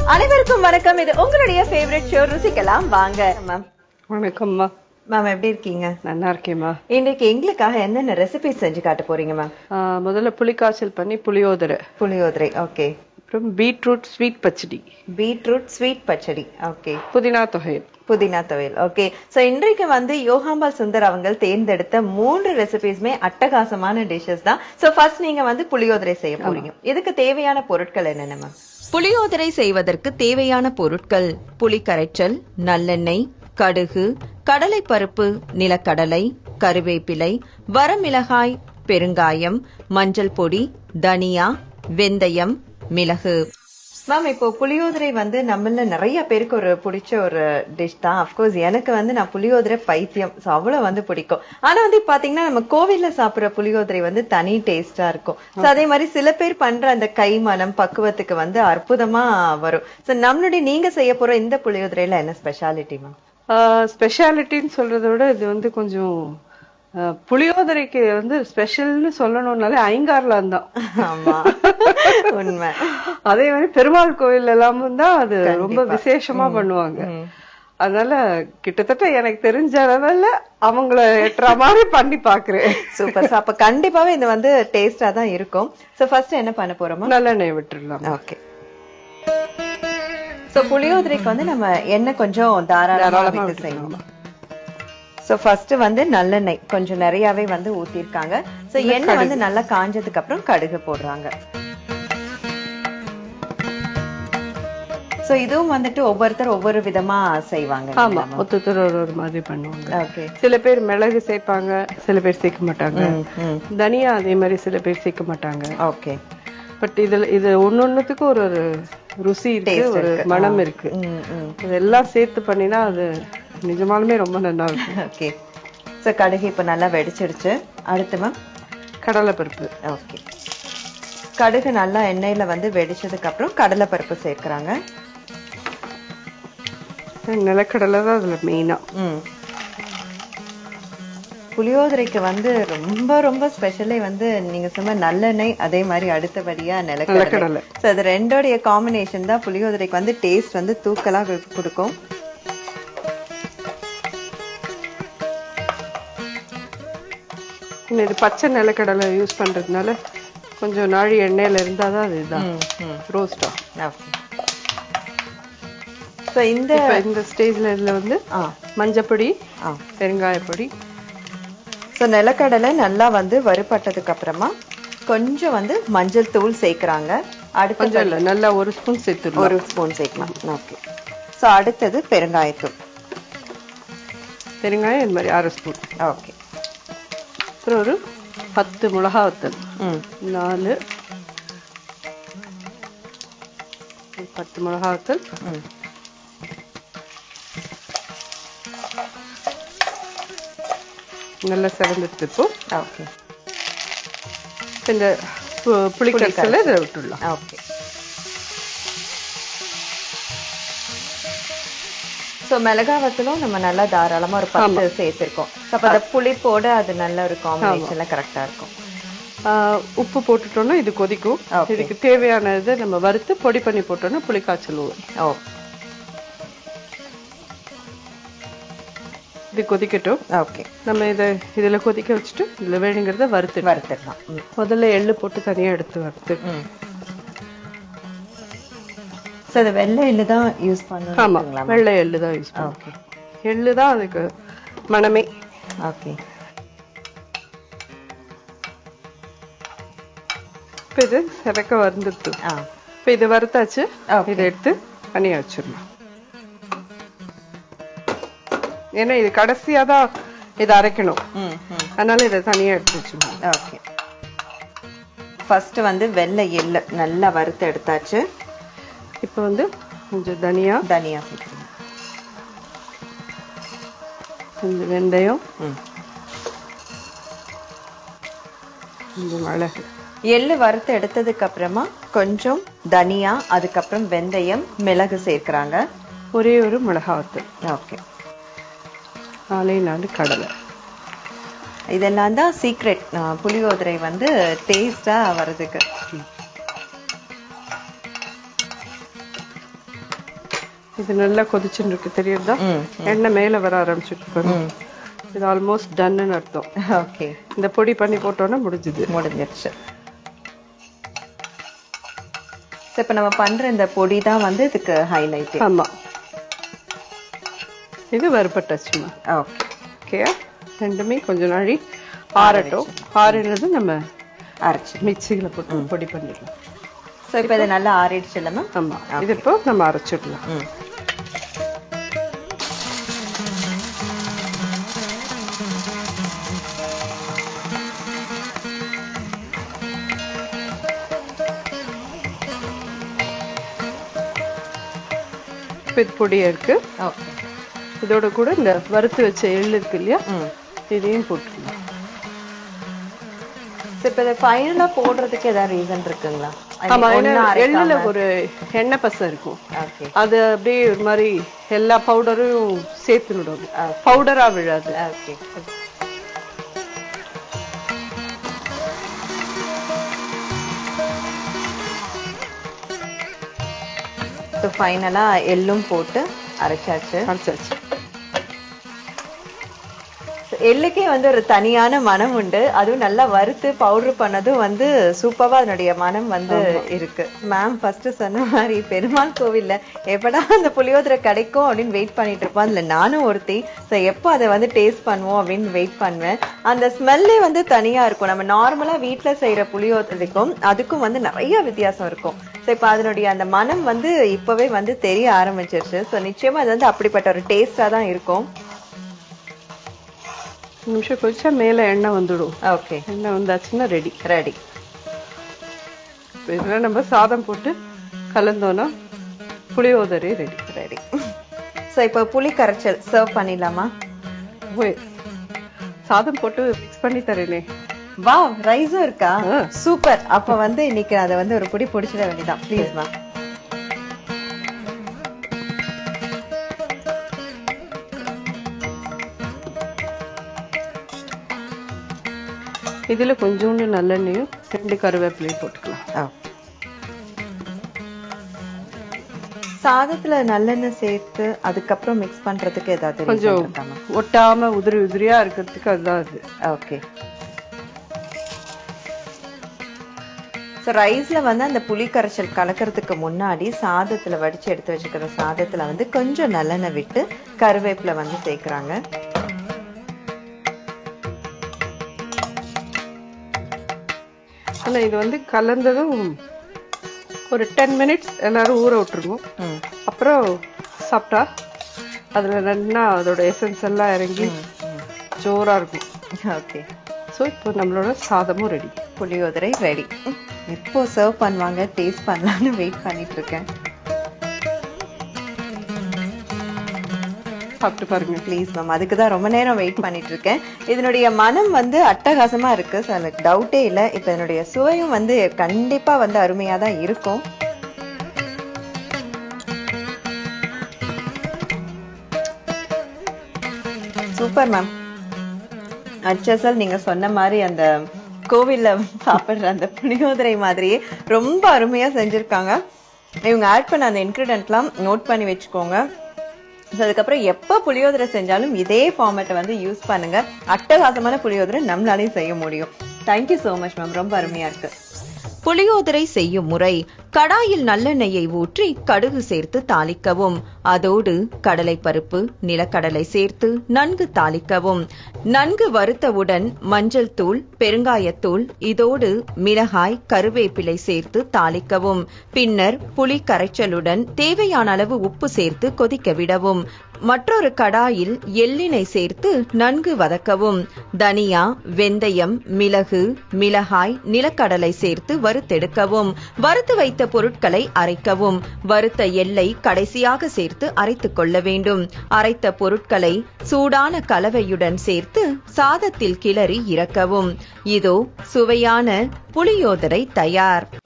அனைவருக்கும் வணக்கம் இது உங்களுடைய ஃபேவரட் ஷோ ருசிக்கலாம் வாங்க மேம் வணக்கம்மா மேம் எப்படி இருக்கீங்க நல்லா இருக்கேம்மா இன்னைக்கு எங்களுக்காக என்னென்ன ரெசிபி செஞ்சு காட்ட போறீங்க மேம் ஆ, முதல்ல புளிக்காய்ச்சல் பண்ணி புளியோதரை புளியோதரை ஓகே அப்புறம் beetroot sweet pachadi beetroot sweet pachadi okay புதினா தொகையல் புதினா துவையல் ஓகே சோ இன்றைக்கு வந்து யோகாம்பால் சுந்தர் அவங்கள் தேர்ந்தெடுத்த மூன்று ரெசிபிஸ்மே அட்டகாசமான டிஷ்ஷஸ் தான் சோ ஃபர்ஸ்ட் நீங்க வந்து புளியோதரை செய்ய போறீங்க இதுக்கு தேவையான பொருட்கள் என்னென்ன மேம் புளியோதரை செய்வதற்கு தேவையான பொருட்கள் புளி கரைச்சல் நல்லெண்ணெய் கடுகு கடலைப்பருப்பு நிலக்கடலை கருவேப்பிலை வரமிளகாய் பெருங்காயம் மஞ்சள் பொடி தனியா வெந்தயம் மிளகு மேம் இப்போ புளியோதரை வந்து நம்மள நிறைய பேருக்கு ஒரு பிடிச்ச ஒரு டிஷ் தான் அப்கோர்ஸ் எனக்கு வந்து நான் புளியோதரை பைத்தியம் ஸோ அவ்வளவு வந்து பிடிக்கும் ஆனா வந்து பாத்தீங்கன்னா நம்ம கோவில்ல சாப்பிடுற புளியோதரை வந்து தனி டேஸ்டா இருக்கும் ஸோ அதே மாதிரி சில பேர் பண்ற அந்த கை மனம் பக்குவத்துக்கு வந்து அற்புதமா வரும் ஸோ நம்மளுடைய நீங்க செய்ய போற இந்த புளியோதரையில என்ன ஸ்பெஷாலிட்டி மேம் ஸ்பெஷாலிட்டின்னு சொல்றதை விட இது வந்து கொஞ்சம் ஆ, புளியோதரைக்கு வந்து ஸ்பெஷல்னு சொல்லணும்னாலே ஐங்கார்லாம் தான் ஆமா உண்மை அதே மாதிரி பெருமாள் கோயில் எல்லாமும் தான் அது ரொம்ப விசேஷமா பண்ணுவாங்க அதனால கிட்டத்தட்ட எனக்கு தெரிஞ்ச அளவுல அவங்கள எட்டுற மாதிரி பண்ணி பாக்குறேன் சூப்பர் அப்ப கண்டிப்பாவே இது வந்து டேஸ்டா தான் இருக்கும் சோ ஃபர்ஸ்ட் என்ன பண்ண போறோமா நல்லெண்ணெய் விட்டுடலாம் ஓகே சோ புளியோதரைக்கு வந்து நம்ம எண்ணெய் கொஞ்சம் தாராளமா தாராளமா விட்டு செய்யணும் சோ ஃபர்ஸ்ட் வந்து நல்லெண்ணெய் கொஞ்சம் நிறையவே வந்து ஊத்திருக்காங்க சோ எண்ணெய் வந்து நல்லா காஞ்சதுக்கு அப்புறம் கடுகு போடுறாங்க சோ இதுவும் வந்துட்டு ஒவ்வொருத்தர் ஒவ்வொரு விதமா செய்வாங்க ஆமா ஒருத்தர் ஒரு ஒரு மாதிரி பண்ணுவாங்க ஓகே சில பேர் மிளகு சேர்ப்பாங்க சில பேர் சேர்க்க மாட்டாங்க தனியா அதே மாதிரி சில பேர் சேர்க்க மாட்டாங்க ஓகே பட் இதுல இது ஒன்னொன்னுத்துக்கு ஒரு ஒரு ருசி இருக்கு ஒரு மனம் இருக்கு ம் ம் இதெல்லாம் சேர்த்து பண்ணினா அது நிஜமாலுமே ரொம்ப நல்லா இருக்கும் ஓகே சோ கடுகு இப்ப நல்லா வெடிச்சிடுச்சு அடுத்து மேம் கடலை பருப்பு ஓகே கடுகு நல்லா எண்ணெயில வந்து வெடிச்சதுக்கு அப்புறம் கடலை பருப்பு சேர்க்கறாங்க நிலக்கடலை தான் அதுல மெயினா ம் புளியோதரைக்கு வந்து ரொம்ப ரொம்ப ஸ்பெஷலே வந்து நீங்க சொன்ன நல்லெண்ணெய் அதே மாதிரி அடுத்தபடியா நிலக்கடலை நிலக்கடலை. So, அது ரெண்டோடைய காம்பினேஷன் தான் புளியோதரைக்கு வந்து டேஸ்ட் வந்து தூக்கலா கு- கொடுக்கும் இன்னும் இது பச்சை நிலக்கடலை யூஸ் பண்றதுனால கொஞ்சம் நாழி எண்ணெயில இருந்தாதான் அது இதுதான் ம், ம். ரோஸ்டா Okay. So, இந்த இப்ப இந்த ஸ்டேஜ்ல இதுல வந்து ஆ மஞ்சப்பொடி ஆ பெருங்காயப்பொடி ஸோ நிலக்கடலை நல்லா வந்து வறுபட்டதுக்கு அப்புறமா கொஞ்சம் வந்து மஞ்சள் தூள் சேர்க்கறாங்க அடுத்து கொஞ்சம் இல்ல நல்லா ஒரு ஸ்பூன் சேர்த்துடலாம் ஒரு ஸ்பூன் சேர்க்கலாம் ஓகே ஸோ அடுத்தது பெருங்காயத்தூள் பெருங்காயம் இந்த மாதிரி அரை ஸ்பூன் ஓகே அப்புறம் ஒரு பத்து மிளகா வத்தல் ம் நாலு ஒரு பத்து மிளகா வத்தல் ம் நல்லா செவந்துட்டு இப்போ ஓகே இப்ப இந்த பு- புளிக்கரைசலை இதில் விட்டுடலாம் ஓகே ஸோ மிளகாவத்தலும் நம்ம நல்லா தாராளமா ஒரு பத்து சேர்த்திருக்கோம் அப்ப அந்த புளிப்போட அது நல்ல ஒரு காம்பினேஷன்ல கரெக்டா இருக்கும் ஆஹ் உப்பு போட்டுட்டோம்னா இது கொதிக்கும் Okay. இதுக்கு தேவையான இது நம்ம வறுத்து பொடி பண்ணி போட்டோம்னா புளிக்காய்ச்சல் வரும் ஓ இது கொதிக்கட்டும் ஓகே நம்ம இதை இதுல கொதிக்க வச்சுட்டு இதுல வேணுங்கிறத வறுத்து வறுத்துடலாம் ம் முதல்ல எள்ளு போட்டு தனியா எடுத்து வறுத்து ம் ஸோ அது வெள்ளை எள்ளு தான் யூஸ் ஆமா பண்ணுங்களா வெள்ளை எள்ளு தான் யூஸ் பண்ணுவோம் ஓகே எள்ளு தான் அதுக்கு மணமே ஓகே இப்ப இது சிறக்க வறுந்துட்டு ஆ இப்ப இது வறுத்தாச்சு Okay. இதை எடுத்து தனியா வச்சிடலாம் ஏன்னா இது கடைசியா தான் இதை அரைக்கணும் ம் ம் அதனால இதை தனியா எடுத்து வச்சிடணும் ஓகே ஃபர்ஸ்ட் வந்து வெள்ளை எள்ளு நல்லா வறுத்து எடுத்தாச்சு இப்ப வந்து கொஞ்சம் தனியா தனியா சேர்க்கணும் கொஞ்சம் வெந்தயம் ம் கொஞ்சம் மிளகு எள்ளு வறுத்து எடுத்ததுக்கு அப்புறமா கொஞ்சம் தனியா அதுக்கப்புறம் வெந்தயம் மிளகு சேர்க்கறாங்க ஒரே ஒரு மிளகா வத்தல் ஓகே நாலே நாலு கடலை இதெல்லாம் தான் சீக்ரெட் புளியோதரை வந்து டேஸ்டா வர்றதுக்கு இது நல்லா கொதிச்சுன்னு இருக்கு தெரியுதா ம் எண்ணெய் மேல வர ஆரம்பிச்சுட்டு பாருங்க. ம் இது ஆல்மோஸ்ட் டன்னு அர்த்தம் ஓகே இந்த பொடி பண்ணி போட்டோம்னா முடிஞ்சுது முடிஞ்சிருச்சு So, இப்ப நம்ம பண்ற இந்த பொடி தான் வந்து இதுக்கு ஹைலைட் ஆமா இது வறுப்பட்டாச்சுமா ஓகே ஓகே ரெண்டுமே கொஞ்சம் நாழி ஆறட்டும் ஆறினது நம்ம அரைச்சு மிக்சியில போட்டு பொடி பண்ணிடலாம் சோ இப்ப இது நல்லா ஆறிடுச்சு இல்லமா ஆமா இது இப்போ நம்ம அரைச்சிடலாம் ம் இப்போ இது பொடியா இருக்கு ஓகே இதோட கூட இந்த வறுத்து வச்ச எள்ளு இருக்கு இல்லையா ம் இதையும் போட்டுக்கலாம் சோ இப்ப இதை ஃபைனலா போடுறதுக்கு ஏதாவது ரீசன் இருக்குங்களா I ஆமா mean, ஏன்னா ஒண்ணா அரைக்காம- எள்ளுல ஒரு எண்ணெய் பசை இருக்கும் ஓகே அது அப்படியே ஒரு மாதிரி எல்லா பவுடரும் சேர்த்து விடும் பவுடரா விழாது ஓகே ஸோ ஃபைனலாக எள்ளும் போட்டு அரைச்சாச்சு அரைச்சாச்சு So, எள்ளுக்கே வந்து ஒரு தனியான மனம் உண்டு அதுவும் நல்லா வறுத்து பவுடர் பண்ணதும் வந்து சூப்பரா அதனுடைய மனம் வந்து இருக்கு மேம் ஃபர்ஸ்ட் சொன்ன மாதிரி பெருமாள் கோவில்ல எப்படா அந்த புளியோதரை கிடைக்கும் அப்படின்னு வெயிட் பண்ணிட்டு இருப்போம் அதுல நானும் ஒருத்தி ஸோ எப்போ அதை வந்து டேஸ்ட் பண்ணுவோம் அப்படின்னு வெயிட் பண்ணுவேன் அந்த ஸ்மெல்லே வந்து தனியா இருக்கும் நம்ம நார்மலா வீட்ல செய்யற புளியோதரைக்கும் அதுக்கும் வந்து நிறைய வித்தியாசம் இருக்கும் ஸோ இப்போ அதனுடைய அந்த மனம் வந்து இப்பவே வந்து தெரிய ஆரம்பிச்சிருச்சு ஸோ நிச்சயமா அது வந்து அப்படிப்பட்ட ஒரு டேஸ்டா தான் இருக்கும் ஒரு நிமிஷம் கொதிச்சா மேல எண்ணெய் வந்துடும் ஓகே எண்ணெய் வந்தாச்சுன்னா ரெடி ரெடி இப்போ இதெல்லாம் நம்ம சாதம் போட்டு கலந்தோன்னா புளியோதரை ரெடி ரெடி சோ இப்போ புளி கரைச்சல் சர்வ் பண்ணிடலாமா ஓய் சாதம் போட்டு மிக்ஸ் பண்ணி தரேனே வா ரைஸும் இருக்கா ஆ. சூப்பர் அப்ப வந்து இன்னைக்கு அதை வந்து ஒரு புடி பிடிச்சிட வேண்டியதான் ப்ளீஸ் மா இதுல கொஞ்சோண்டு நல்லெண்ணெயும் ரெண்டு கருவேப்பிலையும் போட்டுக்கலாம் சாதத்துல நல்லெண்ணெய் சேர்த்து அதுக்கப்புறம் மிக்ஸ் பண்றதுக்கு ஏதாவது கொஞ்சம் ஒட்டாம உதிரி உதிரியா இருக்கிறதுக்கு அதுதான் அது ஓகே ஸோ ரைஸ்ல வந்து அந்த புளி கரைச்சல் கலக்கிறதுக்கு முன்னாடி சாதத்துல வடிச்சு எடுத்து வச்சுக்கிற சாதத்துல வந்து கொஞ்சம் நல்லெண்ணெய் விட்டு கருவேப்பிலை வந்து சேர்க்கறாங்க ஆனா இது வந்து கலந்ததும் ஒரு டென் மினிட்ஸ் எல்லாரும் ஊற விட்டுருவோம் ம் அப்புறம் சாப்பிட்டா அதுல நல்லா அதோட எசன்ஸ் எல்லாம் இறங்கி ஜோரா இருக்கும் ஓகே ஸோ இப்போ நம்மளோட சாதமும் ரெடி புளியோதரை ரெடி எப்போ சர்வ் பண்ணுவாங்க டேஸ்ட் பண்ணலாம்னு வெயிட் பண்ணிட்டு இருக்கேன் சாப்பிட்டு பாருங்க ப்ளீஸ் மேம் அதுக்கு தான் ரொம்ப நேரம் வெயிட் பண்ணிட்டு இருக்கேன் இதனுடைய மனம் வந்து அட்டகாசமா இருக்கு ஸோ எனக்கு டவுட்டே இல்லை இப்போ இதனுடைய சுவையும் வந்து கண்டிப்பா வந்து அருமையா தான் இருக்கும் சூப்பர் மேம் அச்சசல் நீங்க சொன்ன மாதிரி அந்த கோவில்ல சாப்பிடுற அந்த புளியோதரை மாதிரியே ரொம்ப அருமையா செஞ்சிருக்காங்க இவங்க ஆட் பண்ண அந்த இன்கிரிடென்ட்லாம் நோட் பண்ணி வச்சுக்கோங்க So, அதுக்கப்புறம் எப்ப புளியோதரை செஞ்சாலும் இதே ஃபார்மேட்டை வந்து யூஸ் பண்ணுங்க அட்டகாசமான புளியோதரை நம்மளாலையும் செய்ய முடியும் தேங்க்யூ so மச் மேம் ரொம்ப அருமையா இருக்கு புளியோதரை செய்யும் முறை கடாயில் நல்லெண்ணெயை ஊற்றி கடுகு சேர்த்து தாளிக்கவும் அதோடு கடலைப்பருப்பு நிலக்கடலை சேர்த்து நன்கு தாளிக்கவும் நன்கு வறுத்தவுடன் மஞ்சள் தூள் பெருங்காயத்தூள் இதோடு மிளகாய் கருவேப்பிலை சேர்த்து தாளிக்கவும் பின்னர் புளி கரைச்சலுடன் தேவையான அளவு உப்பு சேர்த்து கொதிக்க விடவும் மற்றொரு கடாயில் எள்ளினை சேர்த்து நன்கு வதக்கவும் தனியா வெந்தயம் மிளகு மிளகாய் நிலக்கடலை சேர்த்து வறுத்தெடுக்கவும் வறுத்து வைத்த பொருட்களை அரைக்கவும் வறுத்த எள்ளை கடைசியாக சேர்த்து அரைத்துக் கொள்ள வேண்டும் அரைத்த பொருட்களை சூடான கலவையுடன் சேர்த்து சாதத்தில் கிளறி இறக்கவும் இதோ சுவையான புளியோதரை தயார்